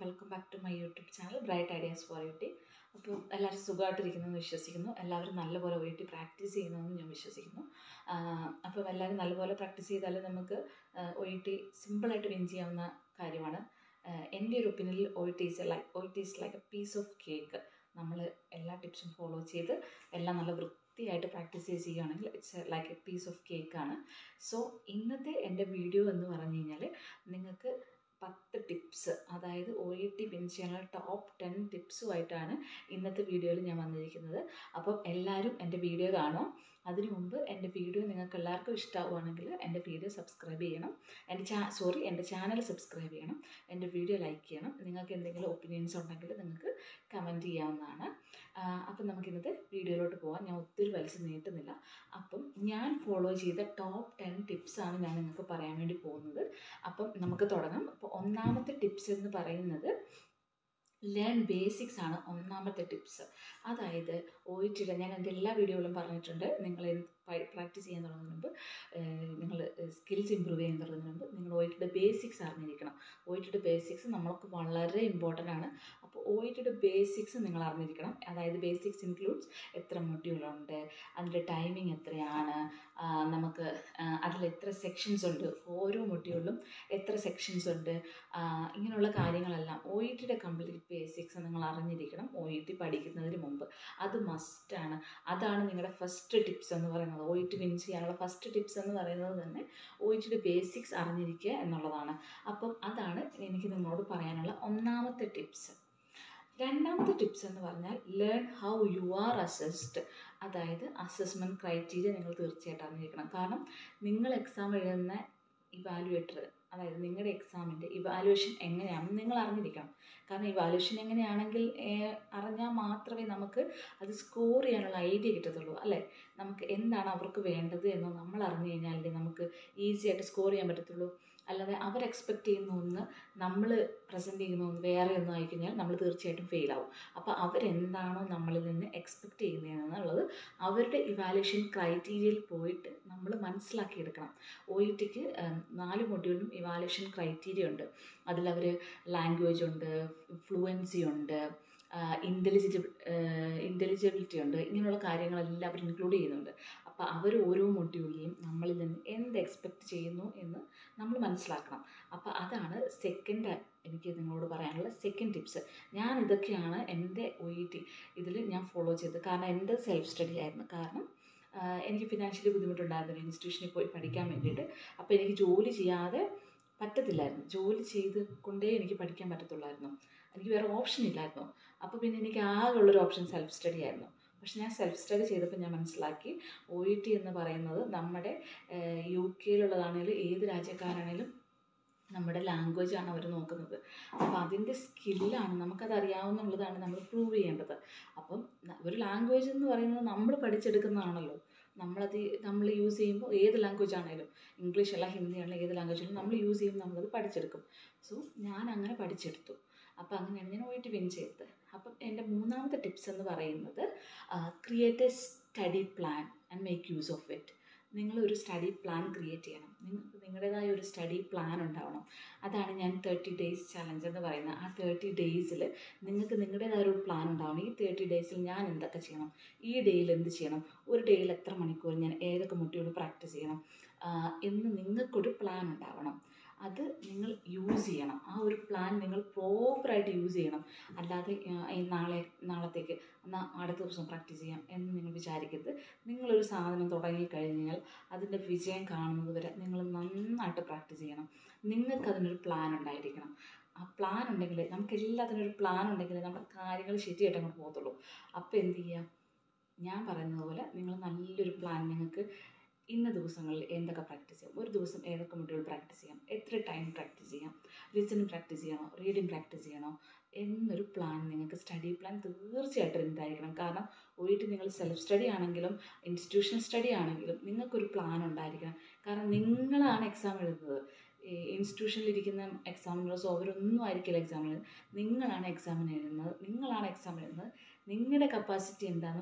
welcome back to my YouTube channel bright ideas for you T അപ്പോൾ എല്ലാവരും സുഖമായിട്ടിരിക്കുന്നു എന്ന് വിശ്വസിക്കുന്നു എല്ലാവരും നല്ലപോലെ ഒ ടി പ്രാക്ടീസ് ചെയ്യുന്നതെന്ന് ഞാൻ വിശ്വസിക്കുന്നു അപ്പോൾ എല്ലാവരും നല്ലപോലെ പ്രാക്ടീസ് ചെയ്താൽ നമുക്ക് ഒ ടി സിമ്പിളായിട്ട് വിൻ ചെയ്യാവുന്ന കാര്യമാണ് എൻ്റെ ഒരു ഒപ്പീനിയനിൽ O T is like O T is like a piece of cake നമ്മൾ എല്ലാ ടിപ്സും ഫോളോ ചെയ്ത് എല്ലാം നല്ല വൃത്തിയായിട്ട് പ്രാക്ടീസ് ചെയ്യുകയാണെങ്കിൽ it's like a piece of കേക്കാണ് സോ ഇന്നത്തെ എൻ്റെ വീഡിയോ എന്ന് പറഞ്ഞു കഴിഞ്ഞാൽ നിങ്ങൾക്ക് പത്ത് ടിപ്സ് അതായത് ഒ ഇ ടി വിൻ ചെയ്യാനുള്ള ടോപ്പ് ടെൻ ടിപ്സുമായിട്ടാണ് ഇന്നത്തെ വീഡിയോയിൽ ഞാൻ വന്നിരിക്കുന്നത് അപ്പം എല്ലാവരും എൻ്റെ വീഡിയോ കാണും അതിനു മുമ്പ് എൻ്റെ വീഡിയോ നിങ്ങൾക്ക് എല്ലാവർക്കും ഇഷ്ടമാവുകയാണെങ്കിൽ എൻ്റെ വീഡിയോ സബ്സ്ക്രൈബ് ചെയ്യണം എൻ്റെ ചാ സോറി എൻ്റെ ചാനൽ സബ്സ്ക്രൈബ് ചെയ്യണം എൻ്റെ വീഡിയോ ലൈക്ക് ചെയ്യണം നിങ്ങൾക്ക് എന്തെങ്കിലും ഒപ്പീനിയൻസ് ഉണ്ടെങ്കിൽ നിങ്ങൾക്ക് കമൻറ്റ് ചെയ്യാവുന്നതാണ് അപ്പം നമുക്ക് ഇന്നത്തെ വീഡിയോയിലോട്ട് പോകാം ഞാൻ ഒത്തിരി വലിച്ചു നീട്ടുന്നില്ല അപ്പം ഞാൻ ഫോളോ ചെയ്ത ടോപ്പ് ടെൻ ടിപ്സാണ് ഞാൻ നിങ്ങൾക്ക് പറയാൻ വേണ്ടി പോകുന്നത് അപ്പം നമുക്ക് തുടങ്ങാം അപ്പോൾ ഒന്നാമത്തെ ടിപ്സ് എന്ന് പറയുന്നത് ലേൺ ബേസിക്സ് ആണ് ഒന്നാമത്തെ ടിപ്സ് അതായത് ഒ ഇ ടിയുടെ ഞാൻ എൻ്റെ എല്ലാ വീഡിയോയിലും പറഞ്ഞിട്ടുണ്ട് നിങ്ങൾ പ്രാക്ടീസ് ചെയ്യാൻ തുടങ്ങുന്നതിന് മുമ്പ് നിങ്ങൾ സ്കിൽസ് ഇമ്പ്രൂവ് ചെയ്യാൻ തുടങ്ങുന്നതിന് മുമ്പ് നിങ്ങൾ ഒ ഇ ടിയുടെ ബേസിക്സ് അറിഞ്ഞിരിക്കണം ഒ ഇ ടിയുടെ ബേസിക്സ് നമ്മൾക്ക് വളരെ ഇമ്പോർട്ടൻ്റ് ആണ് അപ്പോൾ ഒ ഇ ടിയുടെ ബേസിക്സ് നിങ്ങൾ അറിഞ്ഞിരിക്കണം അതായത് ബേസിക്സ് ഇൻക്ലൂഡ്സ് എത്ര മൊഡ്യൂളുണ്ട് അതിൻ്റെ ടൈമിംഗ് എത്രയാണ് നമുക്ക് അതിൽ എത്ര സെക്ഷൻസ് ഉണ്ട് ഓരോ മൊഡ്യൂളിലും എത്ര സെക്ഷൻസ് ഉണ്ട് ഇങ്ങനെയുള്ള കാര്യങ്ങളെല്ലാം ഒ ഇ ടിയുടെ കംപ്ലീറ്റ് ബേസിക്സ് നിങ്ങൾ അറിഞ്ഞിരിക്കണം ഒ ഇ ടി പഠിക്കുന്നതിന് മുമ്പ് അത് മസ്റ്റാണ് അതാണ് നിങ്ങളുടെ ഫസ്റ്റ് ടിപ്സ് എന്ന് പറയുന്നത് ഒ ഇ ടി വിൻ ചെയ്യാനുള്ള ഫസ്റ്റ് ടിപ്സ് എന്ന് പറയുന്നത് തന്നെ ഒ ഇ ടിയുടെ ബേസിക്സ് അറിഞ്ഞിരിക്കുക എന്നുള്ളതാണ് അപ്പം അതാണ് എനിക്ക് നിങ്ങളോട് പറയാനുള്ള ഒന്നാമത്തെ ടിപ്സ് രണ്ടാമത്തെ ടിപ്സ് എന്ന് പറഞ്ഞാൽ learn how you are assessed അതായത് അസസ്മെൻറ്റ് ക്രൈറ്റീരിയ നിങ്ങൾ തീർച്ചയായിട്ടും അറിഞ്ഞിരിക്കണം കാരണം നിങ്ങൾ എക്സാം എഴുതുന്ന ഇവാലുവേറ്റർ അതായത് നിങ്ങളുടെ എക്സാമിൻ്റെ ഇവാലുവേഷൻ എങ്ങനെയാണെന്ന് നിങ്ങൾ അറിഞ്ഞിരിക്കണം കാരണം ഇവാലുവേഷൻ എങ്ങനെയാണെങ്കിൽ അറിഞ്ഞാൽ മാത്രമേ നമുക്ക് അത് സ്കോർ ചെയ്യാനുള്ള ഐഡിയ കിട്ടത്തുള്ളൂ അല്ലേ നമുക്ക് എന്താണ് അവർക്ക് വേണ്ടത് എന്ന് നമ്മൾ അറിഞ്ഞു കഴിഞ്ഞാലേ നമുക്ക് ഈസി ആയിട്ട് സ്കോർ ചെയ്യാൻ പറ്റത്തുള്ളൂ അല്ലാതെ അവർ എക്സ്പെക്റ്റ് ചെയ്യുന്ന ഒന്ന് നമ്മൾ പ്രസൻറ്റ് ചെയ്യുന്ന ഒന്ന് വേറെ ഒന്നും ആയിക്കഴിഞ്ഞാൽ നമ്മൾ തീർച്ചയായിട്ടും ഫെയിൽ ആവും അപ്പോൾ അവരെന്താണോ നമ്മളിൽ നിന്ന് എക്സ്പെക്റ്റ് ചെയ്യുന്നതെന്നുള്ളത് അവരുടെ ഇവാലുവേഷൻ ക്രൈറ്റീരിയയിൽ പോയിട്ട് നമ്മൾ മനസ്സിലാക്കിയെടുക്കണം ഒ ഇ ടിക്ക് നാല് മൊഡ്യൂളിനും ഇവാലുവേഷൻ ക്രൈറ്റീരിയ ഉണ്ട് അതിലവർ ലാംഗ്വേജ് ഉണ്ട് ഫ്ലുവൻസി ഉണ്ട് ഇൻ്റലിജിബിൾ ഇൻ്റലിജിബിലിറ്റി ഉണ്ട് ഇങ്ങനെയുള്ള കാര്യങ്ങളെല്ലാം അവർ ഇൻക്ലൂഡ് ചെയ്യുന്നുണ്ട് അപ്പോൾ അവർ ഓരോ മൊഡ്യൂളിലെയും നമ്മളിൽ നിന്ന് എന്ത് എക്സ്പെക്റ്റ് ചെയ്യുന്നു എന്ന് നമ്മൾ മനസ്സിലാക്കണം അപ്പോൾ അതാണ് സെക്കൻഡ് എനിക്ക് നിങ്ങളോട് പറയാനുള്ള സെക്കൻഡ് ടിപ്സ് ഞാൻ ഇതൊക്കെയാണ് എൻ്റെ ഒ ഇ ടി ഇതിൽ ഞാൻ ഫോളോ ചെയ്തത് കാരണം എൻ്റെ സെൽഫ് സ്റ്റഡി ആയിരുന്നു കാരണം എനിക്ക് ഫിനാൻഷ്യലി ബുദ്ധിമുട്ടുണ്ടായിരുന്നു ഇൻസ്റ്റിറ്റ്യൂഷനിൽ പോയി പഠിക്കാൻ വേണ്ടിയിട്ട് അപ്പോൾ എനിക്ക് ജോലി ചെയ്യാതെ പറ്റത്തില്ലായിരുന്നു ജോലി ചെയ്ത് കൊണ്ടേ എനിക്ക് പഠിക്കാൻ പറ്റത്തുള്ളായിരുന്നു എനിക്ക് വേറെ ഓപ്ഷൻ ഇല്ലായിരുന്നു അപ്പോൾ പിന്നെ എനിക്ക് ആകെ ഉള്ളൊരു ഓപ്ഷൻ സെൽഫ് സ്റ്റഡി ആയിരുന്നു പക്ഷെ ഞാൻ സെൽഫ് സ്റ്റഡി ചെയ്തപ്പോൾ ഞാൻ മനസ്സിലാക്കി ഒ ഇ ടി എന്ന് പറയുന്നത് നമ്മുടെ യു കെയിലുള്ളതാണെങ്കിലും ഏത് രാജ്യക്കാരാണെങ്കിലും നമ്മുടെ ലാംഗ്വേജാണ് അവർ നോക്കുന്നത് അപ്പോൾ അതിൻ്റെ സ്കില്ലാണ് നമുക്കത് അറിയാവുന്നുള്ളതാണ് നമ്മൾ പ്രൂവ് ചെയ്യേണ്ടത് അപ്പം ഒരു ലാംഗ്വേജ് എന്ന് പറയുന്നത് നമ്മൾ പഠിച്ചെടുക്കുന്നതാണല്ലോ നമ്മളത് നമ്മൾ യൂസ് ചെയ്യുമ്പോൾ ഏത് ലാംഗ്വേജ് ആണെങ്കിലും ഇംഗ്ലീഷ് അല്ല ഹിന്ദി ആണെങ്കിലും ഏത് ലാംഗ്വേജ് ആണെങ്കിലും നമ്മൾ യൂസ് ചെയ്യുമ്പോൾ നമ്മളത് പഠിച്ചെടുക്കും സോ ഞാൻ അങ്ങനെ പഠിച്ചെടുത്തു അപ്പോൾ അങ്ങനെയാണ് ഞാൻ പോയിട്ട് വിൻ ചെയ്തത് അപ്പം എൻ്റെ മൂന്നാമത്തെ ടിപ്സ് എന്ന് പറയുന്നത് create a study plan and make use of it നിങ്ങളൊരു സ്റ്റഡി പ്ലാൻ ക്രിയേറ്റ് ചെയ്യണം നിങ്ങൾക്ക് നിങ്ങളുടേതായ ഒരു സ്റ്റഡി പ്ലാൻ ഉണ്ടാവണം അതാണ് ഞാൻ തേർട്ടി ഡേയ്സ് ചലഞ്ച് എന്ന് പറയുന്നത് ആ തേർട്ടി ഡേയ്സിൽ നിങ്ങൾക്ക് നിങ്ങളുടേതായ ഒരു പ്ലാൻ ഉണ്ടാവണം ഈ തേർട്ടി ഡേയ്സിൽ ഞാൻ എന്തൊക്കെ ചെയ്യണം ഈ ഡേയിൽ എന്ത് ചെയ്യണം ഒരു ഡേയിൽ എത്ര മണിക്കൂർ ഞാൻ ഏതൊക്കെ മുട്ടിയോട് പ്രാക്ടീസ് ചെയ്യണം എന്ന് നിങ്ങൾക്കൊരു പ്ലാൻ ഉണ്ടാവണം അത് നിങ്ങൾ യൂസ് ചെയ്യണം ആ ഒരു പ്ലാൻ നിങ്ങൾ പ്രോപ്പറായിട്ട് യൂസ് ചെയ്യണം അല്ലാതെ നാളെ നാളത്തേക്ക് എന്നാൽ അടുത്ത ദിവസം പ്രാക്ടീസ് ചെയ്യാം എന്ന് നിങ്ങൾ വിചാരിക്കരുത് നിങ്ങളൊരു സാധനം തുടങ്ങിക്കഴിഞ്ഞാൽ അതിൻ്റെ വിജയം കാണുന്നത് വരെ നിങ്ങൾ നന്നായിട്ട് പ്രാക്ടീസ് ചെയ്യണം നിങ്ങൾക്ക് അതിനൊരു പ്ലാൻ ഉണ്ടായിരിക്കണം ആ പ്ലാൻ ഉണ്ടെങ്കിൽ നമുക്ക് എല്ലാത്തിനും ഒരു പ്ലാൻ ഉണ്ടെങ്കിൽ നമ്മുടെ കാര്യങ്ങൾ ശരിയായിട്ട് അങ്ങോട്ട് പോകത്തുള്ളൂ അപ്പോൾ എന്ത് ചെയ്യുക ഞാൻ പറയുന്നത് പോലെ നിങ്ങൾ നല്ലൊരു പ്ലാൻ നിങ്ങൾക്ക് ഇന്ന ദിവസങ്ങളിൽ എന്തൊക്കെ പ്രാക്ടീസ് ചെയ്യാം ഒരു ദിവസം ഏതൊക്കെ മൊഡ്യൂൾ പ്രാക്ടീസ് ചെയ്യാം എത്ര ടൈം പ്രാക്ടീസ് ചെയ്യാം ലിസണിങ് പ്രാക്ടീസ് ചെയ്യണോ റീഡിങ് പ്രാക്ടീസ് ചെയ്യണോ എന്നൊരു പ്ലാൻ നിങ്ങൾക്ക് സ്റ്റഡി പ്ലാൻ തീർച്ചയായിട്ടും ഉണ്ടായിരിക്കണം കാരണം പോയിട്ട് നിങ്ങൾ സെൽഫ് സ്റ്റഡി ആണെങ്കിലും ഇൻസ്റ്റിറ്റ്യൂഷണൽ സ്റ്റഡി ആണെങ്കിലും നിങ്ങൾക്കൊരു പ്ലാൻ ഉണ്ടായിരിക്കണം കാരണം നിങ്ങളാണ് എക്സാം എഴുതുന്നത് ഇൻസ്റ്റിറ്റ്യൂഷനിൽ ഇരിക്കുന്ന എക്സാമിനേഴ്സോ അവരൊന്നും ആയിരിക്കില്ല എക്സാം എഴുതുന്നത് നിങ്ങളാണ് എക്സാമിന് എഴുതുന്നത് നിങ്ങളാണ് എക്സാം എഴുതുന്നത് നിങ്ങളുടെ കപ്പാസിറ്റി എന്താണെന്നും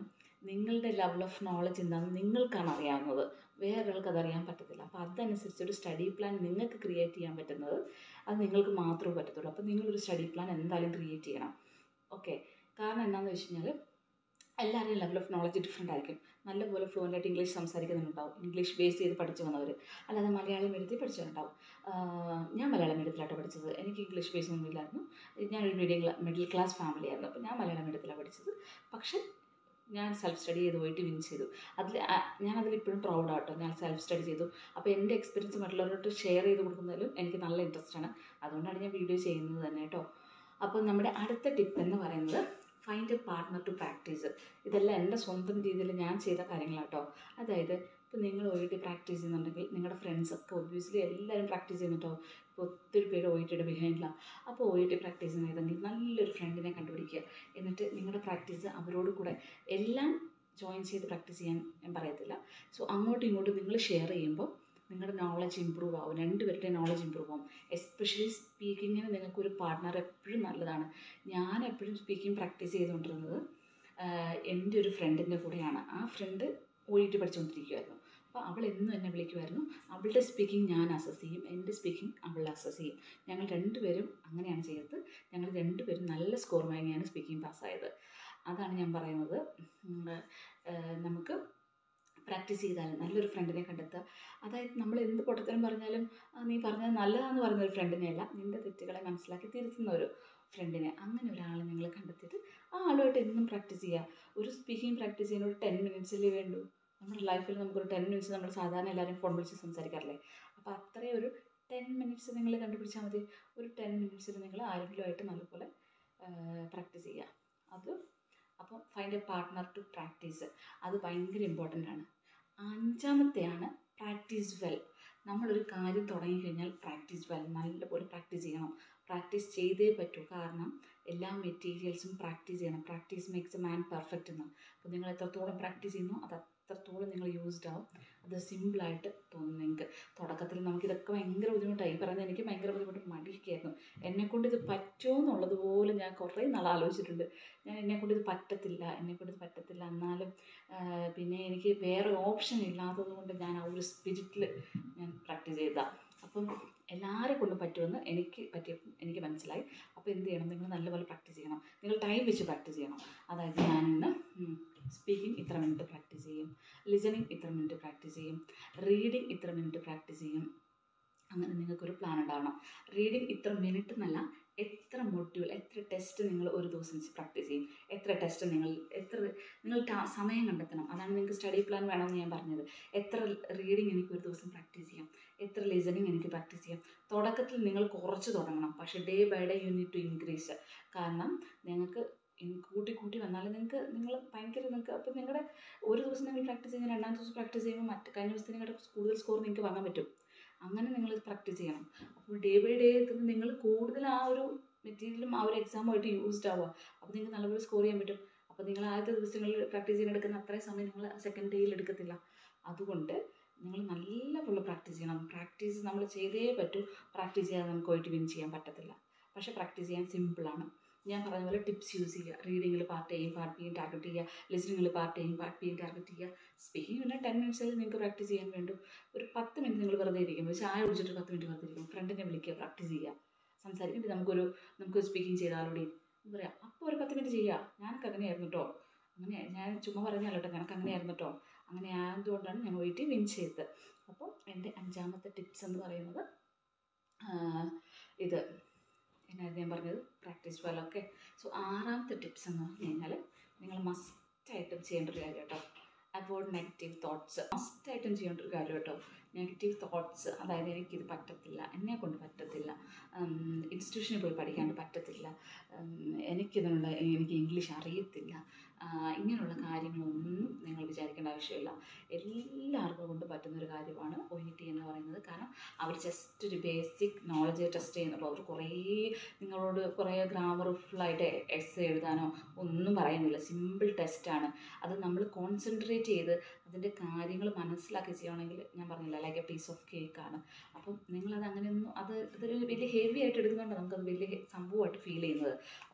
നിങ്ങളുടെ ലെവൽ ഓഫ് നോളജ് എന്താണെന്ന് നിങ്ങൾക്കാണ് അറിയാവുന്നത് വേറൊരാൾക്ക് അതറിയാൻ പറ്റത്തില്ല അപ്പോൾ അതനുസരിച്ച് ഒരു സ്റ്റഡി പ്ലാൻ നിങ്ങൾക്ക് ക്രിയേറ്റ് ചെയ്യാൻ പറ്റുന്നത് അത് നിങ്ങൾക്ക് മാത്രമേ പറ്റത്തുള്ളൂ അപ്പോൾ നിങ്ങളൊരു സ്റ്റഡി പ്ലാൻ എന്തായാലും ക്രിയേറ്റ് ചെയ്യണം ഓക്കെ കാരണം എന്താണെന്ന് വെച്ച് കഴിഞ്ഞാൽ എല്ലാവരുടെയും ലെവൽ ഓഫ് നോളജ് ഡിഫറെൻ്റ് ആയിരിക്കും നല്ലപോലെ ഫ്ലുവൻ്റ് ആയിട്ട് ഇംഗ്ലീഷ് സംസാരിക്കുന്നുണ്ടാവും ഇംഗ്ലീഷ് ബേസ് ചെയ്ത് പഠിച്ചു വന്നവർ അല്ലാതെ മലയാളം മീഡിയത്തിൽ പഠിച്ചവരുണ്ടാവും ഞാൻ മലയാളം മീഡിയത്തിലാട്ടോ പഠിച്ചത് എനിക്ക് ഇംഗ്ലീഷ് ബേസ് ഒന്നും ഇല്ലായിരുന്നു ഞാനൊരു മീഡിയം മിഡിൽ ക്ലാസ് ഫാമിലി ആയിരുന്നു അപ്പോൾ ഞാൻ മലയാളം മീഡിയത്തിലാണ് പഠിച്ചത് പക്ഷേ ഞാൻ സെൽഫ് സ്റ്റഡി ചെയ്ത് പോയിട്ട് വിൻ ചെയ്തു അതിൽ ഞാൻ അതിലിപ്പോഴും പ്രൗഡാട്ടോ ഞാൻ സെൽഫ് സ്റ്റഡി ചെയ്തു അപ്പോൾ എൻ്റെ എക്സ്പീരിയൻസ് മറ്റുള്ളവരോട് ഷെയർ ചെയ്ത് കൊടുക്കുന്നതിലും എനിക്ക് നല്ല ഇൻട്രസ്റ്റ് ആണ് അതുകൊണ്ടാണ് ഞാൻ വീഡിയോ ചെയ്യുന്നത് തന്നെ കേട്ടോ അപ്പോൾ നമ്മുടെ അടുത്ത ടിപ്പ് എന്ന് പറയുന്നത് find a partner to practice ഇതെല്ലാം എൻ്റെ സ്വന്തം രീതിയിൽ ഞാൻ ചെയ്ത കാര്യങ്ങളാട്ടോ അതായത് ഇപ്പോൾ നിങ്ങൾ ഒ പ്രാക്ടീസ് ചെയ്യുന്നുണ്ടെങ്കിൽ നിങ്ങളുടെ ഫ്രണ്ട്സൊക്കെ ഒബ്വിയസ്ലി എല്ലാവരും പ്രാക്ടീസ് ചെയ്യുന്നുട്ടോ ഇപ്പോൾ ഒത്തിരി പേര് ഒ ടിയുടെ ബിഹൈൻഡിലാണ് അപ്പോൾ ഒ ടി പ്രാക്ടീസ് ചെയ്യുന്ന ഏതെങ്കിലും നല്ലൊരു ഫ്രണ്ടിനെ കണ്ടുപിടിക്കുക എന്നിട്ട് നിങ്ങളുടെ പ്രാക്ടീസ് അവരോട് കൂടെ എല്ലാം ജോയിൻ ചെയ്ത് പ്രാക്ടീസ് ചെയ്യാൻ ഞാൻ പറയത്തില്ല സോ അങ്ങോട്ടും ഇങ്ങോട്ടും നിങ്ങൾ ഷെയർ ചെയ്യുമ്പോൾ നിങ്ങളുടെ നോളജ് ഇമ്പ്രൂവ് ആവും രണ്ടുപേരുടെ നോളജ് ഇമ്പ്രൂവ് ആവും എസ്പെഷ്യലി സ്പീക്കിങ്ങിന് നിങ്ങൾക്കൊരു പാർട്ട്ണർ എപ്പോഴും നല്ലതാണ് ഞാൻ എപ്പോഴും സ്പീക്കിംഗ് പ്രാക്ടീസ് ചെയ്തുകൊണ്ടിരുന്നത് എൻ്റെ ഒരു ഫ്രണ്ടിൻ്റെ കൂടെയാണ് ആ ഫ്രണ്ട് ഓടിയിട്ട് പഠിച്ചുകൊണ്ടിരിക്കുമായിരുന്നു അപ്പോൾ അവൾ എന്നും എന്നെ വിളിക്കുമായിരുന്നു അവളുടെ സ്പീക്കിംഗ് ഞാൻ അസസ് ചെയ്യും എൻ്റെ സ്പീക്കിംഗ് അവൾ അസസ് ചെയ്യും ഞങ്ങൾ രണ്ടുപേരും അങ്ങനെയാണ് ചെയ്തത് ഞങ്ങൾ രണ്ടുപേരും നല്ല സ്കോർ വാങ്ങിയാണ് സ്പീക്കിംഗ് പാസ്സായത് അതാണ് ഞാൻ പറയുന്നത് നമുക്ക് പ്രാക്ടീസ് ചെയ്താൽ നല്ലൊരു ഫ്രണ്ടിനെ കണ്ടെത്തുക അതായത് നമ്മൾ എന്ത് പൊട്ടത്തരം പറഞ്ഞാലും നീ പറഞ്ഞത് നല്ലതാണെന്ന് പറയുന്ന ഒരു ഫ്രണ്ടിനെ അല്ല നിൻ്റെ തെറ്റുകളെ മനസ്സിലാക്കി തിരുത്തുന്ന ഒരു ഫ്രണ്ടിനെ അങ്ങനെ ഒരാളെ നിങ്ങൾ കണ്ടെത്തിയിട്ട് ആ ആളുമായിട്ട് എന്നും പ്രാക്ടീസ് ചെയ്യുക ഒരു സ്പീക്കിംഗ് പ്രാക്ടീസ് ചെയ്യുന്ന ഒരു ടെൻ മിനിറ്റ്സിലേ വേണ്ടൂ നമ്മുടെ ലൈഫിൽ നമുക്കൊരു ടെൻ മിനിറ്റ്സ് നമ്മൾ സാധാരണ എല്ലാവരും ഫോൺ വിളിച്ച് സംസാരിക്കാറില്ലേ അപ്പോൾ അത്രയും ഒരു ടെൻ മിനിറ്റ്സ് നിങ്ങൾ കണ്ടുപിടിച്ചാൽ മതി ഒരു ടെൻ മിനിറ്റ്സിൽ നിങ്ങൾ ആരെങ്കിലുമായിട്ട് നല്ലപോലെ പ്രാക്ടീസ് ചെയ്യുക അത് അപ്പോൾ find a partner to practice അത് ഭയങ്കര ഇമ്പോർട്ടൻ്റ് ആണ് അഞ്ചാമത്തെയാണ് പ്രാക്ടീസ് വെൽ നമ്മളൊരു കാര്യം തുടങ്ങിക്കഴിഞ്ഞാൽ പ്രാക്ടീസ് വെൽ നല്ലപോലെ പ്രാക്ടീസ് ചെയ്യണം പ്രാക്ടീസ് ചെയ്തേ പറ്റൂ കാരണം എല്ലാ മെറ്റീരിയൽസും പ്രാക്ടീസ് ചെയ്യണം practice makes a man perfect എന്ന് അപ്പോൾ നിങ്ങൾ എത്രത്തോളം പ്രാക്ടീസ് ചെയ്യുന്നു അത് അത്രത്തോളം നിങ്ങൾ യൂസ്ഡ് ആവും അത് സിമ്പിളായിട്ട് തോന്നും നിങ്ങൾക്ക് തുടക്കത്തിൽ നമുക്കിതൊക്കെ ഭയങ്കര ബുദ്ധിമുട്ടായി ഈ പറയുന്നത് എനിക്ക് ഭയങ്കര ബുദ്ധിമുട്ട് മടിയൊക്കെയായിരുന്നു എന്നെക്കൊണ്ട് ഇത് പറ്റുമോ എന്നുള്ളതുപോലെ ഞാൻ കുറേ നാൾ ആലോചിച്ചിട്ടുണ്ട് ഞാൻ എന്നെക്കൊണ്ട് ഇത് പറ്റത്തില്ല എന്നെക്കൊണ്ട് ഇത് പറ്റത്തില്ല എന്നാലും പിന്നെ എനിക്ക് വേറെ ഓപ്ഷൻ ഇല്ലാത്തത് കൊണ്ട് ഞാൻ ആ ഒരു സ്പിരിറ്റിൽ ഞാൻ പ്രാക്ടീസ് ചെയ്തതാണ് അപ്പം എല്ലാവരെ കൊണ്ടും പറ്റുമെന്ന് എനിക്ക് പറ്റിയ എനിക്ക് മനസ്സിലായി അപ്പോൾ എന്ത് ചെയ്യണം നിങ്ങൾ നല്ലപോലെ പ്രാക്ടീസ് ചെയ്യണം നിങ്ങൾ ടൈം വെച്ച് പ്രാക്ടീസ് ചെയ്യണം അതായത് ഞാനിന്ന് സ്പീക്കിംഗ് ഇത്ര മിനിറ്റ് പ്രാക്ടീസ് ചെയ്യും ലിസണിങ് ഇത്ര മിനിറ്റ് പ്രാക്ടീസ് ചെയ്യും റീഡിങ് ഇത്ര മിനിറ്റ് പ്രാക്ടീസ് ചെയ്യും അങ്ങനെ നിങ്ങൾക്കൊരു പ്ലാൻ ഉണ്ടാവണം റീഡിങ് ഇത്ര മിനിറ്റ് എന്നല്ല എത്ര മൊഡ്യൂൾ എത്ര ടെസ്റ്റ് നിങ്ങൾ ഒരു ദിവസം പ്രാക്ടീസ് ചെയ്യും എത്ര ടെസ്റ്റ് നിങ്ങൾ എത്ര നിങ്ങൾ സമയം കണ്ടെത്തണം അതാണ് നിങ്ങൾക്ക് സ്റ്റഡി പ്ലാൻ വേണമെന്ന് ഞാൻ പറഞ്ഞത് എത്ര റീഡിങ് എനിക്ക് ഒരു ദിവസം പ്രാക്ടീസ് ചെയ്യാം എത്ര ലിസണിങ് എനിക്ക് പ്രാക്ടീസ് ചെയ്യാം തുടക്കത്തിൽ നിങ്ങൾ കുറച്ച് തുടങ്ങണം പക്ഷേ day by day you need to increase കാരണം നിങ്ങൾക്ക് കൂട്ടി കൂട്ടി വന്നാൽ നിങ്ങൾക്ക് നിങ്ങൾ ഭയങ്കര നിങ്ങൾക്ക് അപ്പോൾ നിങ്ങളുടെ ഒരു ദിവസം നിങ്ങൾ പ്രാക്ടീസ് ചെയ്യുന്ന രണ്ടാമത്തെ ദിവസം പ്രാക്ടീസ് ചെയ്യുമ്പോൾ മറ്റ് കഴിഞ്ഞ ദിവസത്തെ നിങ്ങളുടെ കൂടുതൽ സ്കോർ നിങ്ങൾക്ക് വാങ്ങാൻ പറ്റും അങ്ങനെ നിങ്ങൾ പ്രാക്ടീസ് ചെയ്യണം അപ്പോൾ ഡേ ബൈ ഡേ നിങ്ങൾ കൂടുതൽ ആ ഒരു മെറ്റീരിയലും ആ ഒരു എക്സാമുമായിട്ട് യൂസ്ഡ് ആവുക അപ്പോൾ നിങ്ങൾക്ക് നല്ലപോലെ സ്കോർ ചെയ്യാൻ പറ്റും അപ്പോൾ നിങ്ങൾ ആദ്യത്തെ ദിവസങ്ങളിൽ പ്രാക്ടീസ് ചെയ്യാൻ എടുക്കുന്ന അത്രയും സമയം നിങ്ങൾ സെക്കൻഡ് ഡേയിൽ എടുക്കത്തില്ല അതുകൊണ്ട് നിങ്ങൾ നല്ലപോലെ പ്രാക്ടീസ് ചെയ്യണം പ്രാക്ടീസ് നമ്മൾ ചെയ്തേ പറ്റൂ പ്രാക്ടീസ് ചെയ്യാതെ നമുക്ക് പോയിട്ട് വിൻ ചെയ്യാൻ പറ്റത്തില്ല പക്ഷേ പ്രാക്ടീസ് ചെയ്യാൻ സിമ്പിളാണ് ഞാൻ പറഞ്ഞ പോലെ ടിപ്സ് യൂസ് ചെയ്യുക റീഡിങ്ങിൽ പാർട്ട് എയും പാർട്ട് ബിയും ടാർഗറ്റ് ചെയ്യുക ലിസണിങ്ങിൽ പാർട്ട് എയും പാർട്ട് ബിയും ടാർഗറ്റ് ചെയ്യുക സ്പീക്കിംഗ് പിന്നെ ടെൻ മിനിറ്റ്സിൽ നിങ്ങൾക്ക് പ്രാക്ടീസ് ചെയ്യാൻ വേണ്ടു ഒരു പത്ത് മിനിറ്റ് നിങ്ങൾ വെറുതെ ഇരിക്കുമ്പോൾ ചായ കുടിച്ചിട്ട് പത്ത് മിനിറ്റ് വെറുതെ ഇരിക്കും ഫ്രണ്ടിനെ വിളിക്കുക പ്രാക്ടീസ് ചെയ്യുക സംസാരിക്കുമ്പോൾ നമുക്കൊരു നമുക്ക് സ്പീക്കിംഗ് ചെയ്താലോടെ എന്ന് പറയാം അപ്പോൾ ഒരു പത്ത് മിനിറ്റ് ചെയ്യുക ഞാനൊക്കെ അങ്ങനെയായിരുന്നു കേട്ടോ അങ്ങനെ ഞാൻ ചുമ്മാ പറയുന്നല്ലോ കേട്ടോ ഞാനൊക്കെ അങ്ങനെയായിരുന്നു കേട്ടോ അങ്ങനെ ആയതുകൊണ്ടാണ് ഞാൻ പോയിട്ട് വിൻ ചെയ്തത് അപ്പോൾ എൻ്റെ അഞ്ചാമത്തെ ടിപ്സ് എന്ന് പറയുന്നത് ഇത് എന്നായിരുന്നു ഞാൻ പറഞ്ഞത് പ്രാക്ടീസ് വെൽ ഓക്കെ സോ ആറാമത്തെ ടിപ്സ് എന്ന് പറഞ്ഞു കഴിഞ്ഞാൽ നിങ്ങൾ മസ്റ്റായിട്ടും ചെയ്യേണ്ട ഒരു കാര്യം കേട്ടോ അവോയ്ഡ് നെഗറ്റീവ് തോട്ട്സ് മസ്റ്റായിട്ടും ചെയ്യേണ്ട ഒരു കാര്യം കേട്ടോ നെഗറ്റീവ് തോട്ട്സ് അതായത് എനിക്കിത് പറ്റത്തില്ല എന്നെ കൊണ്ട് പറ്റത്തില്ല ഇൻസ്റ്റിറ്റ്യൂഷനിൽ പോയി പഠിക്കാണ്ട് പറ്റത്തില്ല എനിക്കിതിനുള്ള എനിക്ക് ഇംഗ്ലീഷ് അറിയത്തില്ല ഇങ്ങനെയുള്ള കാര്യങ്ങളൊന്നും നിങ്ങൾ വിചാരിക്കേണ്ട ആവശ്യമില്ല എല്ലാവർക്കും കൊണ്ട് പറ്റുന്ന ഒരു കാര്യമാണ് ഒ ഇ ടി എന്ന് പറയുന്നത് കാരണം അവർ ജസ്റ്റ് ഒരു ബേസിക് നോളജ് ടെസ്റ്റ് ചെയ്യുന്നുള്ളൂ അവർ കുറേ നിങ്ങളോട് കുറേ ഗ്രാമർ ഫുള്ളായിട്ട് എസ് എഴുതാനോ ഒന്നും പറയുന്നില്ല സിമ്പിൾ ടെസ്റ്റാണ് അത് നമ്മൾ കോൺസെൻട്രേറ്റ് ചെയ്ത് അതിൻ്റെ കാര്യങ്ങൾ മനസ്സിലാക്കി ചെയ്യുകയാണെങ്കിൽ ഞാൻ പറഞ്ഞില്ല ലൈക്ക് എ പീസ് ഓഫ് കേക്കാണ് അപ്പം നിങ്ങളത് അങ്ങനെയൊന്നും അത് ഇതൊരു വലിയ ഹെവി ആയിട്ട് എടുക്കുന്നുണ്ട് നമുക്കത് വലിയ സംഭവമായിട്ട് ഫീൽ ചെയ്യുന്നത് അപ്പം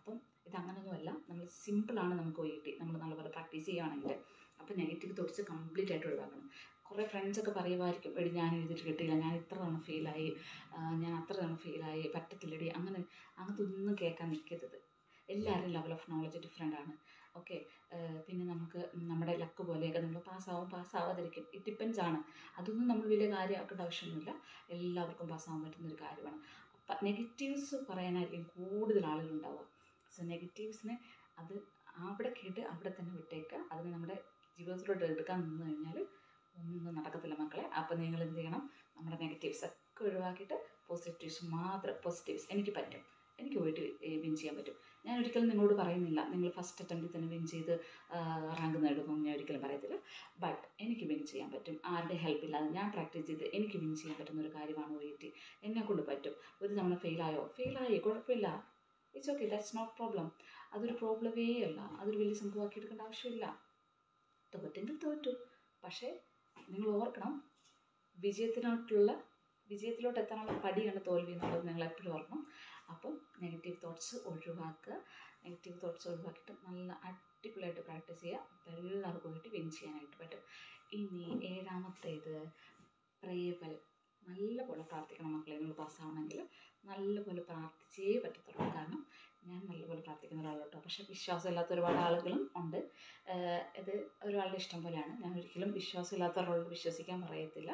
ഇത് അങ്ങനെയൊന്നുമല്ല നമ്മൾ സിമ്പിളാണ് നമുക്ക് ഒ ഇ ടി നമ്മൾ നല്ലപോലെ പ്രാക്ടീസ് ചെയ്യുകയാണെങ്കിൽ അപ്പോൾ നെഗറ്റീവ് തോട്ട്സ് കംപ്ലീറ്റ് ആയിട്ട് ഒഴിവാക്കണം കുറേ ഫ്രണ്ട്സൊക്കെ പറയുമായിരിക്കും എടി ഞാൻ എഴുതിയിട്ട് കിട്ടിയില്ല ഞാൻ ഇത്ര തവണ ഫെയിലായി ഞാൻ അത്ര തവണ ഫെയിലായി പറ്റത്തില്ലടി അങ്ങനെ അങ്ങനത്തെ ഒന്നും കേൾക്കാൻ നിൽക്കരുത് എല്ലാവരും ലെവൽ ഓഫ് നോളജ് ഡിഫറെൻ്റ് ആണ് ഓക്കെ പിന്നെ നമുക്ക് നമ്മുടെ ലക്ക് പോലെയൊക്കെ നമ്മൾ പാസ്സാവും പാസ്സാവാതിരിക്കും ഇറ്റ് ഡിപ്പെൻസ് ആണ് അതൊന്നും നമ്മൾ വലിയ കാര്യമാക്കേണ്ട ആവശ്യമൊന്നുമില്ല എല്ലാവർക്കും പാസ്സാവാൻ പറ്റുന്ന ഒരു കാര്യമാണ് അപ്പം നെഗറ്റീവ്സ് പറയാനായിരിക്കും കൂടുതൽ ആളുകളുണ്ടാവുക സോ നെഗറ്റീവ്സിനെ അത് അവിടെ കേട്ട് അവിടെ തന്നെ വിട്ടേക്കുക അതിനെ നമ്മുടെ ജീവിതത്തിലോട്ട് എടുക്കാൻ നിന്ന് കഴിഞ്ഞാൽ ഒന്നും നടക്കത്തില്ല മക്കളെ അപ്പോൾ നിങ്ങൾ എന്ത് ചെയ്യണം നമ്മുടെ നെഗറ്റീവ്സ് ഒക്കെ ഒഴിവാക്കിയിട്ട് പോസിറ്റീവ്സ് മാത്രം പോസിറ്റീവ്സ് എനിക്ക് പറ്റും എനിക്ക് പോയിട്ട് വിൻ ചെയ്യാൻ പറ്റും ഞാൻ ഒരിക്കലും നിങ്ങളോട് പറയുന്നില്ല നിങ്ങൾ ഫസ്റ്റ് അറ്റംപ്റ്റിൽ തന്നെ വിൻ ചെയ്ത് റാങ്ക് നേടുമെന്ന് ഞാൻ ഒരിക്കലും പറയത്തില്ല ബട്ട് എനിക്ക് വിൻ ചെയ്യാൻ പറ്റും ആരുടെ ഹെൽപ്പ് ഇല്ലാതെ ഞാൻ പ്രാക്ടീസ് ചെയ്ത് എനിക്ക് വിൻ ചെയ്യാൻ പറ്റുന്ന ഒരു കാര്യമാണ് ഒ ഇ ടി എന്നെ കൊണ്ട് പറ്റും ഒരു തവണ ഫെയിലായോ ഫെയിലായി കുഴപ്പമില്ല it's okay that's not problem അതൊരു പ്രോബ്ലമേ അല്ല അതൊരു വലിയ സംഭവമാക്കി എടുക്കേണ്ട ആവശ്യമില്ല തോറ്റെങ്കിൽ തോറ്റു പക്ഷേ നിങ്ങൾ ഓർക്കണം വിജയത്തിനോട്ടുള്ള വിജയത്തിലോട്ട് എത്താനുള്ള പടിയാണ് തോൽവി എന്നുള്ളത് നിങ്ങൾ എപ്പോഴും ഓർക്കണം അപ്പം നെഗറ്റീവ് തോട്ട്സ് ഒഴിവാക്കുക നെഗറ്റീവ് തോട്ട്സ് ഒഴിവാക്കിയിട്ട് നല്ല അടിപൊളിയായിട്ട് പ്രാക്ടീസ് ചെയ്യുക അപ്പോൾ എല്ലാവർക്കും വേണ്ടി വിൻ ചെയ്യാനായിട്ട് പറ്റും ഇനി ഏഴാമത്തേത് പ്രേവൽ നല്ലപോലെ പ്രാർത്ഥിക്കണം മക്കളെ നിങ്ങൾ പാസ്സാവണമെങ്കിൽ നല്ലപോലെ പ്രാർത്ഥിച്ചേ പറ്റത്തുള്ളൂ കാരണം ഞാൻ നല്ലപോലെ പ്രാർത്ഥിക്കുന്ന ഒരാളോട്ടോ പക്ഷേ വിശ്വാസമില്ലാത്ത ഒരുപാട് ആളുകളും ഉണ്ട് ഇത് ഒരാളുടെ ഇഷ്ടം പോലെയാണ് ഞാൻ ഒരിക്കലും വിശ്വാസമില്ലാത്ത ഒരാളോട് വിശ്വസിക്കാൻ പറയത്തില്ല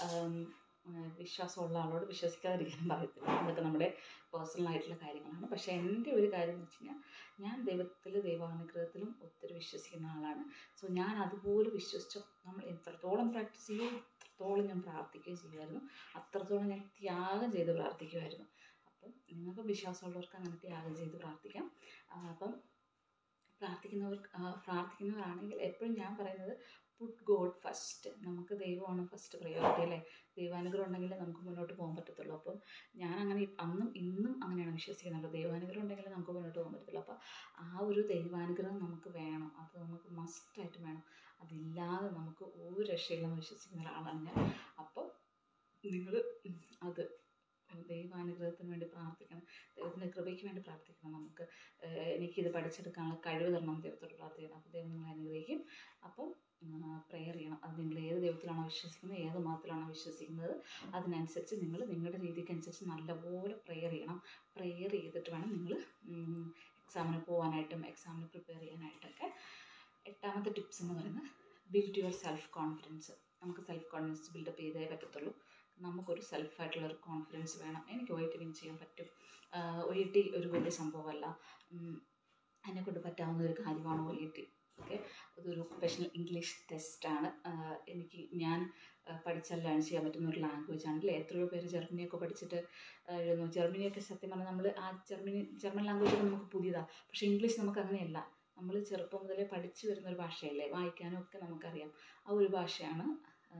വിശ്വാസമുള്ള ആളോട് വിശ്വസിക്കാതിരിക്കാനും പറയത്തില്ല അതൊക്കെ നമ്മുടെ പേഴ്സണൽ ആയിട്ടുള്ള കാര്യങ്ങളാണ് പക്ഷേ എൻ്റെ ഒരു കാര്യം എന്ന് വെച്ച് കഴിഞ്ഞാൽ ഞാൻ ദൈവത്തിൽ ദൈവാനുഗ്രഹത്തിലും ഒത്തിരി വിശ്വസിക്കുന്ന ആളാണ് സോ ഞാൻ അതുപോലെ വിശ്വസിച്ച നമ്മൾ എത്രത്തോളം പ്രാക്ടീസ് ചെയ്യുമോ അത്രത്തോളം ഞാൻ പ്രാർത്ഥിക്കുകയും ചെയ്യുമായിരുന്നു അത്രത്തോളം ഞാൻ ത്യാഗം ചെയ്ത് പ്രാർത്ഥിക്കുമായിരുന്നു അപ്പം നിങ്ങൾക്ക് വിശ്വാസമുള്ളവർക്ക് അങ്ങനെ ത്യാഗം ചെയ്ത് പ്രാർത്ഥിക്കാം അപ്പം പ്രാർത്ഥിക്കുന്നവർ പ്രാർത്ഥിക്കുന്നവരാണെങ്കിൽ എപ്പോഴും ഞാൻ പറയുന്നത് പുട്ട് ഗോഡ് ഫസ്റ്റ് നമുക്ക് ദൈവമാണ് ഫസ്റ്റ് പ്രയോറിറ്റി അല്ലേ ദൈവാനുഗ്രഹം ഉണ്ടെങ്കിൽ നമുക്ക് മുന്നോട്ട് പോകാൻ പറ്റത്തുള്ളൂ അപ്പം ഞാൻ അങ്ങനെ അന്നും ഇന്നും അങ്ങനെയാണ് വിശ്വസിക്കുന്നത് ദൈവാനുഗ്രഹം ഉണ്ടെങ്കിൽ നമുക്ക് മുന്നോട്ട് പോകാൻ പറ്റത്തുള്ളൂ അപ്പോൾ ആ ഒരു ദൈവാനുഗ്രഹം നമുക്ക് വേണം അത് നമുക്ക് മസ്റ്റായിട്ട് വേണം അതില്ലാതെ നമുക്ക് ഒരു രക്ഷയില്ലെന്ന് വിശ്വസിക്കുന്ന ഒരാളാണ് ഞാൻ അപ്പോൾ നിങ്ങൾ അത് ദൈവാനുഗ്രഹത്തിന് വേണ്ടി പ്രാർത്ഥിക്കണം ദൈവത്തിൻ്റെ കൃപയ്ക്ക് വേണ്ടി പ്രാർത്ഥിക്കണം നമുക്ക് എനിക്കിത് പഠിച്ചെടുക്കാനുള്ള കഴിവ് തരണം ദൈവത്തോട് പ്രാർത്ഥിക്കണം അപ്പോൾ ദൈവം നിങ്ങളെ അനുഗ്രഹിക്കും അപ്പം പ്രെയർ ചെയ്യണം അത് നിങ്ങൾ ഏത് ദൈവത്തിലാണോ വിശ്വസിക്കുന്നത് ഏത് മതത്തിലാണോ വിശ്വസിക്കുന്നത് അതിനനുസരിച്ച് നിങ്ങൾ നിങ്ങളുടെ രീതിക്ക് അനുസരിച്ച് നല്ലപോലെ പ്രെയർ ചെയ്യണം പ്രെയർ ചെയ്തിട്ട് വേണം നിങ്ങൾ എക്സാമിന് പോകാനായിട്ടും എക്സാമിന് പ്രിപ്പയർ ചെയ്യാനായിട്ടൊക്കെ എട്ടാമത്തെ ടിപ്സ് എന്ന് പറയുന്നത് ബിൽഡ് യുവർ സെൽഫ് കോൺഫിഡൻസ് നമുക്ക് സെൽഫ് കോൺഫിഡൻസ് ബിൽഡപ്പ് ചെയ്തേ പറ്റത്തുള്ളൂ നമുക്കൊരു സെൽഫായിട്ടുള്ള ഒരു കോൺഫിഡൻസ് വേണം എനിക്ക് ഒ ടി വിൻ ചെയ്യാൻ പറ്റും ഒ ടി ഒരു വലിയ സംഭവമല്ല എന്നെക്കൊണ്ട് പറ്റാവുന്ന ഒരു കാര്യമാണ് ഒ ടി ഓക്കെ അതൊരു ഒക്കുപേഷണൽ ഇംഗ്ലീഷ് ടെസ്റ്റാണ് എനിക്ക് ഞാൻ പഠിച്ചാൽ ലേൺ ചെയ്യാൻ പറ്റുന്ന ഒരു ലാംഗ്വേജ് ആണെങ്കിൽ എത്രയോ പേര് ജർമ്മനിയൊക്കെ പഠിച്ചിട്ട് എഴുതുന്നു ജർമ്മനിയൊക്കെ സത്യം പറഞ്ഞാൽ നമ്മൾ ആ ജർമ്മനി ജർമ്മൻ ലാംഗ്വേജ് നമുക്ക് പുതിയതാണ് പക്ഷേ ഇംഗ്ലീഷ് നമുക്ക് അങ്ങനെയല്ല നമ്മൾ ചെറുപ്പം മുതലേ പഠിച്ചു വരുന്ന ഒരു ഭാഷയല്ലേ വായിക്കാനും ഒക്കെ നമുക്കറിയാം ആ ഒരു ഭാഷയാണ്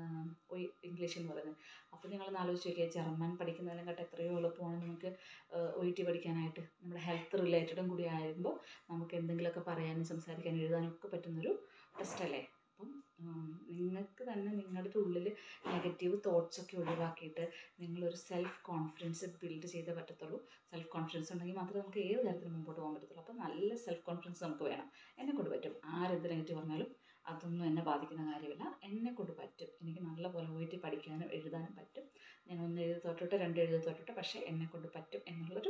ഇംഗ്ലീഷ് എന്ന് പറയുന്നത് അപ്പോൾ നിങ്ങളൊന്ന് ആലോചിച്ച് നോക്കിയാൽ ജർമ്മൻ പഠിക്കുന്നതിനെക്കാട്ട് എത്രയോ എളുപ്പമാണ് നമുക്ക് ഒ ടി പഠിക്കാനായിട്ട് നമ്മുടെ ഹെൽത്ത് റിലേറ്റഡും കൂടി ആകുമ്പോൾ നമുക്ക് എന്തെങ്കിലുമൊക്കെ പറയാനും സംസാരിക്കാനും എഴുതാനും ഒക്കെ പറ്റുന്നൊരു ടെസ്റ്റല്ലേ അപ്പം നിങ്ങൾക്ക് തന്നെ നിങ്ങളുടെ ഉള്ളിൽ നെഗറ്റീവ് തോട്ട്സ് ഒക്കെ ഒഴിവാക്കിയിട്ട് നിങ്ങളൊരു സെൽഫ് കോൺഫിഡൻസ് ബിൽഡ് ചെയ്തേ പറ്റത്തുള്ളൂ സെൽഫ് കോൺഫിഡൻസ് ഉണ്ടെങ്കിൽ മാത്രമേ നമുക്ക് ഏത് കാര്യത്തിലും മുമ്പോട്ട് പോകാൻ പറ്റത്തുള്ളൂ അപ്പോൾ നല്ല സെൽഫ് കോൺഫിഡൻസ് നമുക്ക് വേണം എന്നെ കൊണ്ട് പറ്റും ആരെന്ത് നെഗറ്റീവ് പറഞ്ഞാലും അതൊന്നും എന്നെ ബാധിക്കുന്ന കാര്യമില്ല എന്നെ കൊണ്ട് പറ്റും എനിക്ക് നല്ലപോലെ പോയിട്ട് പഠിക്കാനും എഴുതാനും പറ്റും ഞാൻ ഒന്ന് എഴുതി തോട്ടിട്ട് രണ്ട് എഴുതി തോട്ടിട്ട് പക്ഷേ എന്നെ കൊണ്ട് പറ്റും എന്നുള്ളൊരു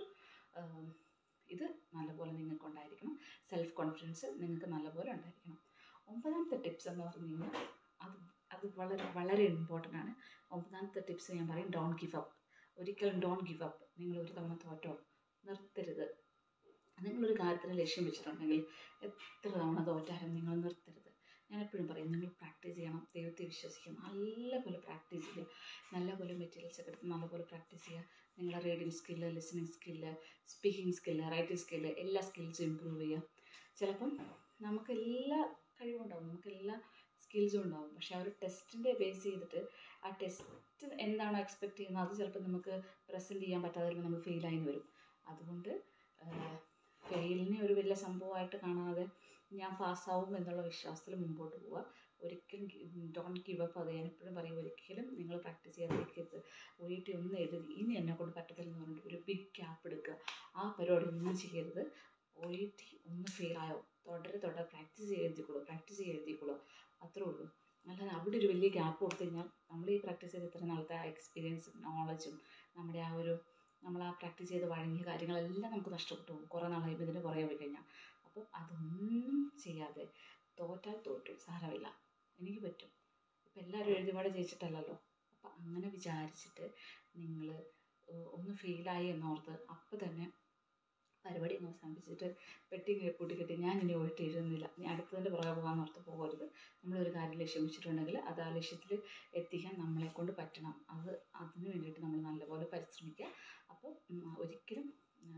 ഇത് നല്ലപോലെ നിങ്ങൾക്കുണ്ടായിരിക്കണം സെൽഫ് കോൺഫിഡൻസ് നിങ്ങൾക്ക് നല്ലപോലെ ഉണ്ടായിരിക്കണം ഒമ്പതാമത്തെ ടിപ്സ് എന്ന് പറഞ്ഞു കഴിഞ്ഞാൽ അത് അത് വളരെ വളരെ ഇമ്പോർട്ടൻ്റ് ആണ് ഒമ്പതാമത്തെ ടിപ്സ് ഞാൻ പറയും ഡോൺ ഗിവ് അപ്പ് ഒരിക്കലും ഡോൺ ഗിവ് അപ്പ് നിങ്ങൾ ഒരു തവണ തോറ്റോ നിർത്തരുത് നിങ്ങളൊരു കാര്യത്തിന് ലക്ഷ്യം വെച്ചിട്ടുണ്ടെങ്കിൽ എത്ര തവണ തോറ്റാലും നിങ്ങൾ നിർത്തരുത് ഞാൻ എപ്പോഴും പറയും നിങ്ങൾ പ്രാക്ടീസ് ചെയ്യണം ദൈവത്തെ വിശ്വസിക്കും നല്ലപോലെ പ്രാക്ടീസ് ചെയ്യുക നല്ലപോലെ മെറ്റീരിയൽസ് ഒക്കെ എടുത്ത് നല്ലപോലെ പ്രാക്ടീസ് ചെയ്യുക നിങ്ങളുടെ reading skill listening skill speaking skill writing skill എല്ലാ സ്കിൽസും ഇമ്പ്രൂവ് ചെയ്യുക ചിലപ്പം നമുക്ക് എല്ലാ കഴിവുണ്ടാവും നമുക്ക് എല്ലാ സ്കിൽസും ഉണ്ടാവും പക്ഷെ ആ ഒരു ടെസ്റ്റിൻ്റെ ബേസ് ചെയ്തിട്ട് ആ ടെസ്റ്റ് എന്താണോ എക്സ്പെക്റ്റ് ചെയ്യുന്നത് അത് ചിലപ്പോൾ നമുക്ക് പ്രസൻറ്റ് ചെയ്യാൻ പറ്റാതെ വരുമ്പോൾ നമ്മൾ ഫെയിലായി വരും അതുകൊണ്ട് ഫെയിലിനെ ഒരു വലിയ സംഭവമായിട്ട് കാണാതെ ഞാൻ പാസ്സാവും എന്നുള്ള വിശ്വാസത്തിൽ മുമ്പോട്ട് പോവുക ഒരിക്കലും ഡോൺ ഗിവ് അപ്പ് അത് ഞാൻ എപ്പോഴും പറയും ഒരിക്കലും നിങ്ങൾ പ്രാക്ടീസ് ചെയ്യാതിരിക്കരുത് ഒ ടി ഒന്ന് എഴുതി ഇനി എന്നെ കൊണ്ട് പറ്റത്തില്ലെന്ന് പറഞ്ഞിട്ട് ഒരു ബിഗ് ക്യാപ്പ് എടുക്കുക ആ പരിപാടി ഒന്നും ചെയ്യരുത് ഒ ഇ ടി ഒന്ന് ഫെയിലായോ തുടരെ തുടരെ പ്രാക്ടീസ് ചെയ്ത് എഴുതിക്കോളൂ പ്രാക്ടീസ് ചെയ്ത് എഴുതിക്കോളൂ അത്രേ ഉള്ളൂ അല്ലാതെ അവിടെ ഒരു വലിയ ഗ്യാപ്പ് കൊടുത്തു കഴിഞ്ഞാൽ നമ്മൾ ഈ പ്രാക്ടീസ് ചെയ്ത് ഇത്ര നാളത്തെ ആ എക്സ്പീരിയൻസും നോളജും നമ്മുടെ ആ ഒരു നമ്മൾ ആ പ്രാക്ടീസ് ചെയ്ത് വഴങ്ങിയ കാര്യങ്ങളെല്ലാം നമുക്ക് നഷ്ടപ്പെട്ടു പോകും കുറേ നാളായി ഇതിന് പുറകെ പോയി കഴിഞ്ഞാൽ അപ്പം അതൊന്നും ചെയ്യാതെ തോറ്റാൽ തോറ്റു സാരമില്ല എനിക്ക് പറ്റും ഇപ്പം എല്ലാവരും എഴുതിപാട് ജയിച്ചിട്ടല്ലല്ലോ അപ്പം അങ്ങനെ വിചാരിച്ചിട്ട് നിങ്ങൾ ഒന്ന് ഫെയിലായി എന്നോർത്ത് അപ്പം തന്നെ പരിപാടി അങ്ങ് അവസാനിപ്പിച്ചിട്ട് പെട്ടി പൂട്ടി കെട്ടി ഞാൻ ഇനി പോയിട്ട് എഴുതുന്നില്ല ഇനി അടുത്തതിൻ്റെ പുറകെ പോകാൻ ഓർത്ത് പോകരുത് നമ്മളൊരു കാര്യം ലക്ഷ്യം വെച്ചിട്ടുണ്ടെങ്കിൽ അത് ആ ലക്ഷ്യത്തിൽ എത്തിക്കാൻ നമ്മളെ കൊണ്ട് പറ്റണം അത് അതിന് വേണ്ടിയിട്ട് നമ്മൾ നല്ലപോലെ പരിശ്രമിക്കുക അപ്പോൾ ഒരിക്കലും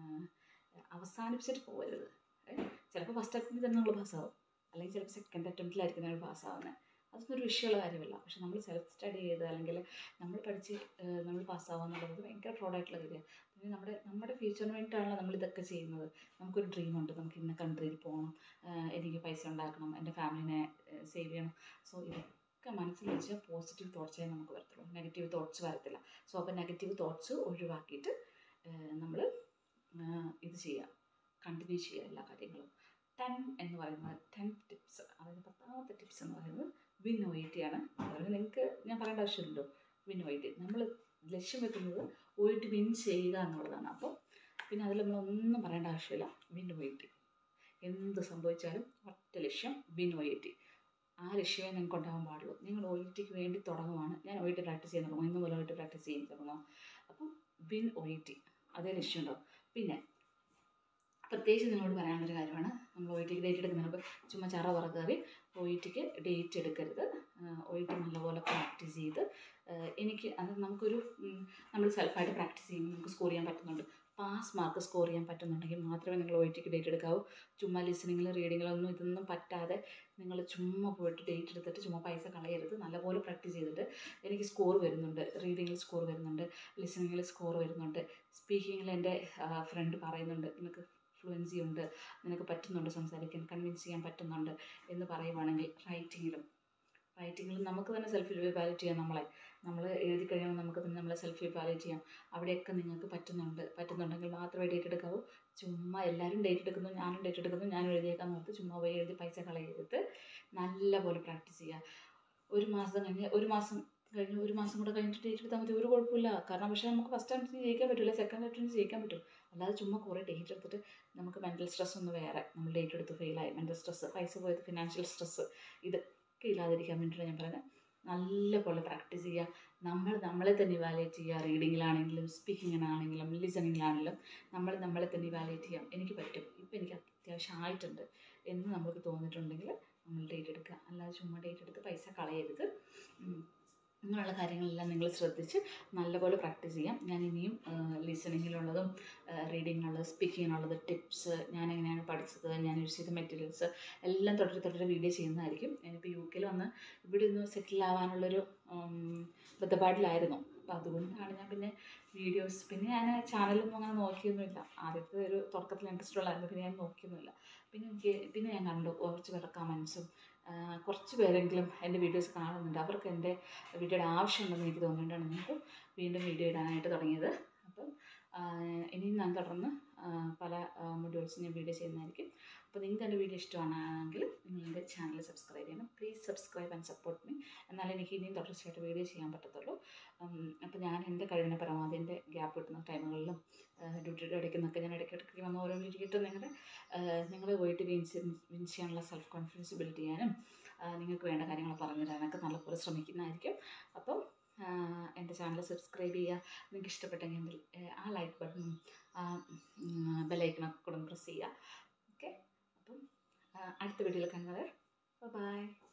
അവസാനിപ്പിച്ചിട്ട് പോകരുത് ചിലപ്പോൾ ഫസ്റ്റ് അറ്റംപ്റ്റിൽ തന്നെ നമ്മൾ പാസ്സാവും അല്ലെങ്കിൽ ചിലപ്പോൾ സെക്കൻഡ് അറ്റംപ്റ്റിലായിരിക്കും നമ്മൾ പാസ്സാവുന്നത് അതൊന്നും ഒരു വിഷയമുള്ള കാര്യമല്ല പക്ഷെ നമ്മൾ സെൽഫ് സ്റ്റഡി ചെയ്ത് അല്ലെങ്കിൽ നമ്മൾ പഠിച്ച് നമ്മൾ പാസ്സാവുക എന്നുള്ളത് ഭയങ്കര പ്രൗഡായിട്ടുള്ള കാര്യമാണ് പിന്നെ നമ്മുടെ നമ്മുടെ ഫ്യൂച്ചറിന് വേണ്ടിയിട്ടാണല്ലോ നമ്മൾ ഇതൊക്കെ ചെയ്യുന്നത് നമുക്കൊരു ഡ്രീമുണ്ട് നമുക്ക് ഇന്ന കൺട്രിയിൽ പോകണം എനിക്ക് പൈസ ഉണ്ടാക്കണം എൻ്റെ ഫാമിലിനെ സേവ് ചെയ്യണം സോ ഇതൊക്കെ മനസ്സിൽ വെച്ച് പോസിറ്റീവ് തോട്ട്സേ നമുക്ക് വരത്തുള്ളൂ നെഗറ്റീവ് തോട്ട്സ് വരത്തില്ല സോ അപ്പോൾ നെഗറ്റീവ് തോട്ട്സ് ഒഴിവാക്കിയിട്ട് നമ്മൾ ഇത് ചെയ്യുക കണ്ടിന്യൂ ചെയ്യുക എല്ലാ കാര്യങ്ങളും ടെൻ എന്ന് പറയുന്നത് ടെൻ ടിപ്സ് അതായത് പത്താമത്തെ ടിപ്സ് എന്ന് പറയുന്നത് വിൻ ഒ ടി ആണ് അതുകൊണ്ട് നിങ്ങൾക്ക് ഞാൻ പറയേണ്ട ആവശ്യമില്ലല്ലോ വിൻ ഒ ടി നമ്മൾ ലക്ഷ്യം വെക്കുന്നത് ഒ ടി വിൻ ചെയ്യുക എന്നുള്ളതാണ് അപ്പോൾ പിന്നെ അതിൽ നമ്മളൊന്നും പറയേണ്ട ആവശ്യമില്ല വിൻ ഒ ടി എന്ത് സംഭവിച്ചാലും ഒറ്റ ലക്ഷ്യം വിൻ ഒ ടി ആ ലക്ഷ്യമേ നിങ്ങൾക്ക് ഉണ്ടാകാൻ പാടുള്ളൂ നിങ്ങൾ ഒ ടിക്ക് വേണ്ടി തുടങ്ങുവാണ് ഞാൻ ഒ ടി പ്രാക്ടീസ് ചെയ്യാൻ തുടങ്ങും ഇന്ന് മുതൽ ഒ ടി പ്രാക്ടീസ് ചെയ്യാൻ തുടങ്ങാം അപ്പം വിൻ ഒ ടി അതേ ലക്ഷ്യം ഉണ്ടാവും പിന്നെ പ്രത്യേകിച്ച് നിങ്ങളോട് പറയാനുള്ളൊരു കാര്യമാണ് നമ്മൾ ഒ ടിക്ക് ഡേറ്റ് എടുക്കുന്നതിന് മുമ്പ് ചുമ്മാ ചറ പറക്കാതെ ഒ ടിക്ക് ഡേറ്റ് എടുക്കരുത് ഒ ടി നല്ലപോലെ പ്രാക്ടീസ് ചെയ്ത് എനിക്ക് അത് നമുക്കൊരു നമ്മൾ സെൽഫായിട്ട് പ്രാക്ടീസ് ചെയ്യുമ്പോൾ നമുക്ക് സ്കോർ ചെയ്യാൻ പറ്റുന്നുണ്ട് പാസ് മാർക്ക് സ്കോർ ചെയ്യാൻ പറ്റുന്നുണ്ടെങ്കിൽ മാത്രമേ നിങ്ങൾ ഒ ടിക്ക് ഡേറ്റ് എടുക്കാവൂ ചുമ്മാ ലിസണിങ്ങിലും റീഡിങ്ങിലൊന്നും ഇതൊന്നും പറ്റാതെ നിങ്ങൾ ചുമ്മാ പോയിട്ട് ഡേറ്റ് എടുത്തിട്ട് ചുമ്മാ പൈസ കളയരുത് നല്ലപോലെ പ്രാക്ടീസ് ചെയ്തിട്ട് എനിക്ക് സ്കോർ വരുന്നുണ്ട് റീഡിങ്ങിൽ സ്കോർ വരുന്നുണ്ട് ലിസണിങ്ങിൽ സ്കോർ വരുന്നുണ്ട് സ്പീക്കിങ്ങിൽ എൻ്റെ ഫ്രണ്ട് പറയുന്നുണ്ട് നിനക്ക് ഫ്ലുവൻസി ഉണ്ട് നിനക്ക് പറ്റുന്നുണ്ട് സംസാരിക്കാൻ കൺവിൻസ് ചെയ്യാൻ പറ്റുന്നുണ്ട് എന്ന് പറയുവാണെങ്കിൽ റൈറ്റിങ്ങിലും റൈറ്റിങ്ങിലും നമുക്ക് തന്നെ സെൽഫ് ഇവാലുവേറ്റ് ചെയ്യാം നമ്മളെ നമ്മൾ എഴുതി കഴിയുമ്പോൾ നമുക്ക് തന്നെ നമ്മളെ സെൽഫ് ഇവാലുവേറ്റ് ചെയ്യാം അവിടെയൊക്കെ നിങ്ങൾക്ക് പറ്റുന്നുണ്ട് പറ്റുന്നുണ്ടെങ്കിൽ മാത്രമേ ഡേറ്റ് എടുക്കാവൂ ചുമ്മാ എല്ലാവരും ഡേറ്റ് എടുക്കുന്നു ഞാനും ഡേറ്റ് എടുക്കുന്നു ഞാനും എഴുതിയേക്കാൻ നോർത്ത് ചുമ്മാ പോയി എഴുതി പൈസ കളയരുത് നല്ലപോലെ പ്രാക്ടീസ് ചെയ്യുക ഒരു മാസം കഴിഞ്ഞ് ഒരു മാസം കഴിഞ്ഞ് ഒരു മാസം കൂടെ കഴിഞ്ഞിട്ട് ഡേറ്റ് എടുത്താൽ മതി ഒരു കുഴപ്പമില്ല കാരണം പക്ഷേ നമുക്ക് ഫസ്റ്റ് അറ്റംപ്റ്റ് ജയിക്കാൻ പറ്റില്ല സെക്കൻഡ് അറ്റംപ്റ്റ് ജയിക്കാൻ പറ്റും അല്ലാതെ ചുമ്മാ കുറേ ഡേറ്റ് എടുത്തിട്ട് നമുക്ക് മെൻ്റൽ സ്ട്രെസ് ഒന്ന് വേറെ നമ്മൾ ഡേറ്റ് എടുത്ത് ഫെയിലായി മെൻ്റൽ സ്ട്രെസ് പൈസ പോയത് ഫിനാൻഷ്യൽ സ്ട്രെസ് ഇതൊക്കെ ഇല്ലാതിരിക്കാൻ വേണ്ടിയിട്ടാണ് ഞാൻ പറയുന്നത് നല്ലപോലെ പ്രാക്ടീസ് ചെയ്യുക നമ്മൾ നമ്മളെ തന്നെ ഇവാലുവേറ്റ് ചെയ്യുക റീഡിങ്ങിലാണെങ്കിലും സ്പീക്കിങ്ങിനാണെങ്കിലും ലിസണിങ്ങിലാണെങ്കിലും നമ്മൾ നമ്മളെ തന്നെ ഇവാലുവേറ്റ് ചെയ്യാം എനിക്ക് പറ്റും ഇപ്പം എനിക്ക് അത്യാവശ്യം ആയിട്ടുണ്ട് എന്ന് നമുക്ക് തോന്നിയിട്ടുണ്ടെങ്കിൽ നമ്മൾ ഡേറ്റ് എടുക്കുക അല്ലാതെ ചുമ്മാ ഡേറ്റ് എടുത്ത് പൈസ കളയരുത് അങ്ങനെയുള്ള കാര്യങ്ങളെല്ലാം നിങ്ങൾ ശ്രദ്ധിച്ച് നല്ലപോലെ പ്രാക്ടീസ് ചെയ്യാം ഞാൻ ഇനിയും ലിസണിങ്ങിലുള്ളതും റീഡിങ്ങിനുള്ളത് സ്പീക്കിങ്ങിനുള്ളത് ടിപ്സ് ഞാൻ എങ്ങനെയാണ് പഠിച്ചത് ഞാൻ യൂസ് ചെയ്ത മെറ്റീരിയൽസ് എല്ലാം തുടരെ തുടരെ വീഡിയോ ചെയ്യുന്നതായിരിക്കും ഞാനിപ്പോൾ യു കെയിൽ വന്ന് ഇവിടെ ഒന്ന് സെറ്റിൽ ആവാനുള്ളൊരു ബന്ധപ്പാടിലായിരുന്നു അപ്പോൾ അതുകൊണ്ടാണ് ഞാൻ പിന്നെ വീഡിയോസ് പിന്നെ ഞാൻ ചാനലൊന്നും അങ്ങനെ നോക്കിയൊന്നുമില്ല ആദ്യത്തെ ഒരു തുടക്കത്തിൽ ഇൻട്രസ്റ്റ് ഉള്ളായിരുന്നു പിന്നെ ഞാൻ നോക്കിയൊന്നുമില്ല പിന്നെ എനിക്ക് പിന്നെ ഞാൻ കണ്ടു കുറച്ച് പേരുടെ കമൻസും കുറച്ച് പേരെങ്കിലും എൻ്റെ വീഡിയോസ് കാണുന്നുണ്ട് അവർക്ക് എൻ്റെ വീഡിയോയുടെ ആവശ്യമുണ്ടെന്ന് എനിക്ക് തോന്നിയിട്ടാണ് ഞാൻ വീണ്ടും വീഡിയോ ഇടാനായിട്ട് തുടങ്ങിയത് അപ്പം ഇനിയും ഞാൻ തുടർന്ന് പല മൊഡ്യൂൾസും ഞാൻ വീഡിയോ ചെയ്യുന്നതായിരിക്കും അപ്പോൾ നിങ്ങൾക്ക് എൻ്റെ വീഡിയോ ഇഷ്ടമാണെങ്കിൽ നിങ്ങൾ എൻ്റെ ചാനൽ സബ്സ്ക്രൈബ് ചെയ്യണം please subscribe and support me എന്നാലേ എനിക്ക് ഇനിയും തുടർച്ചയായിട്ട് വീഡിയോ ചെയ്യാൻ പറ്റത്തുള്ളൂ അപ്പോൾ ഞാൻ എൻ്റെ കഴിവിനെ പരമാവധി എൻ്റെ ഗ്യാപ്പ് കിട്ടുന്ന ടൈമുകളിലും ഡ്യൂട്ടിയുടെ ഇടയ്ക്കുന്നൊക്കെ ഞാൻ ഇടയ്ക്കിടയ്ക്ക് വന്ന് ഓരോ വീഡിയോ ഇട്ട് നിങ്ങളുടെ നിങ്ങൾ പോയിട്ട് വിൻസ് വിൻ ചെയ്യാനുള്ള സെൽഫ് കോൺഫിഡൻസ് ബിൽഡ് ചെയ്യാനും നിങ്ങൾക്ക് വേണ്ട കാര്യങ്ങൾ പറഞ്ഞു തരാനൊക്കെ നല്ലപോലെ ശ്രമിക്കുന്നതായിരിക്കും അപ്പം എൻ്റെ ചാനൽ സബ്സ്ക്രൈബ് ചെയ്യുക നിങ്ങൾക്ക് ഇഷ്ടപ്പെട്ടെങ്കിൽ ആ ലൈക്ക് ബട്ടണും ആ ബെലൈക്കണൊക്കെ കൂടെ പ്രസ് ചെയ്യുക ഓക്കെ അപ്പം അടുത്ത വീഡിയോയിൽ കാണുന്നത് ബൈ